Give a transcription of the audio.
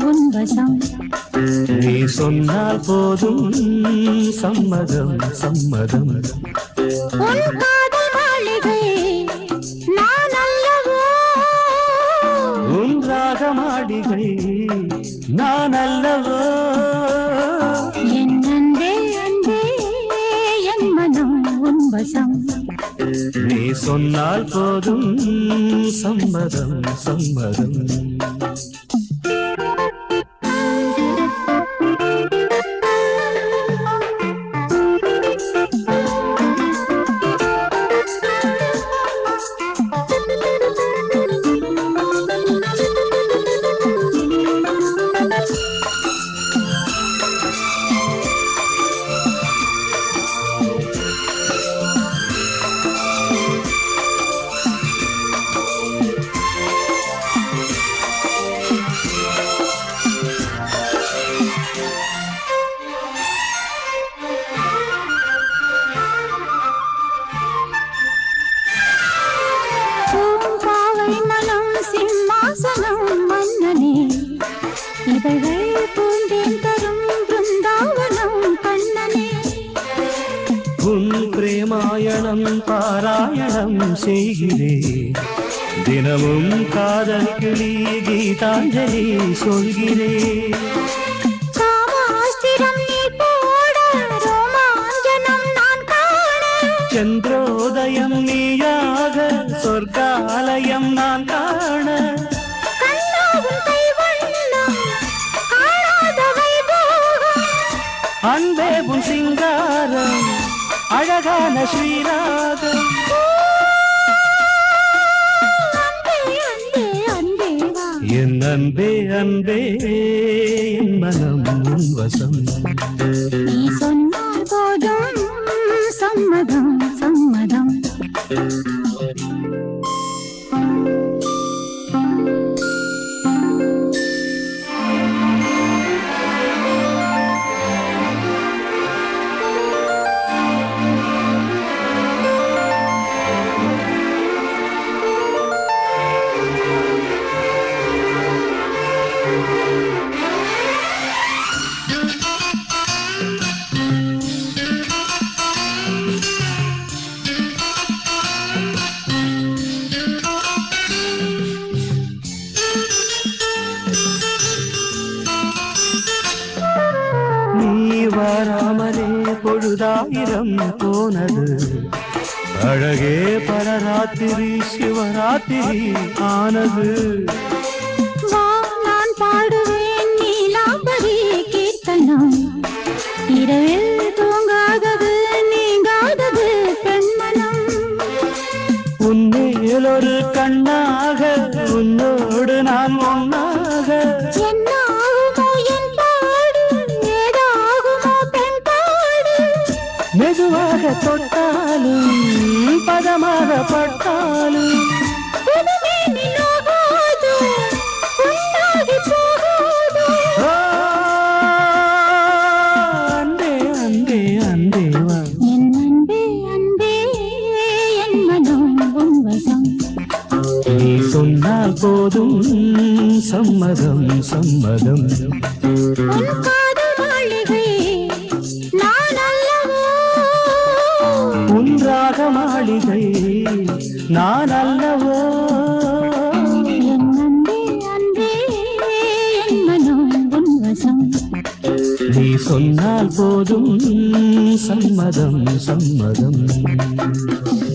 உன் வசம் நீ சொன்னால் போதும் சம்மதம் சம்மதம் உன் காதல் மாளிகை நான் அல்லவோ உன் ராகமாடிகை நான் அல்லவோ என் அன்பே அன்பே என் மனம் உன் வசம் நீ சொன்னால் போதும் சம்மதம் சம்மதம் பூம்பாவை மனம் சிம்மாசனம் மன்னனே இதழ்கள் பூந்தேன் தரும் பிருந்தாவனம் கண்ணனே உன் பிரேமாயணம் பாராயணம் செய்கிறே தினமும் காதல் கிளி கீதாஞ்சலி சொல்கிறே காமாஸ்திரம் நீ போட ரோமாஞ்சனம் நான் காண சந்திரோதயம் நீயாக சொர்க்காலயம் நான் காண கண்ணாவும் கைவண்ணம் காணாத வைபோகம் அன்பே உன் சிங்காரம் அழகான ஸ்ரீராகம் அன்பே அன்பே அன்பே வா என் அன்பே அன்பே என் மனம் உன் வசம் நீ சொன்னால் போதும் சம்மதம் சம்மதம் நீ வராமலே பொழுதாயிரம் போனது அழகே பரராத்திரி சிவராத்திரி ஆனது வா நான் பாடுவேன் நீலாம்பரி கீர்த்தனம் இரவில் தூங்காதது நீங்காதது பெண்மனம் உன்மேல் ஒரு கண்ணாக உன்னோடு நான் ஒன்னாக என்னாகுமோ என் பாடு ஏதாகுமோ பெண் பாடு மெதுவாக தொட்டாலும் பதமாக பட்டாலும் புதுமே நிலவாது உண்டாகி போகாது ஓ, அன்பே அன்பே அன்பே வா என் அன்பே அன்பே என் மனம் உன் வசம் நீ சொன்னால் போதும் சம்மதம் சம்மதம் உன் காதல் மாளிகை நான் அல்லவோ உன் ராக மாளிகை நான் அல்லவோ என் அன்பே அன்பே என் மனம் உன் வசம் நீ சொன்னால் போதும் சம்மதம் சம்மதம்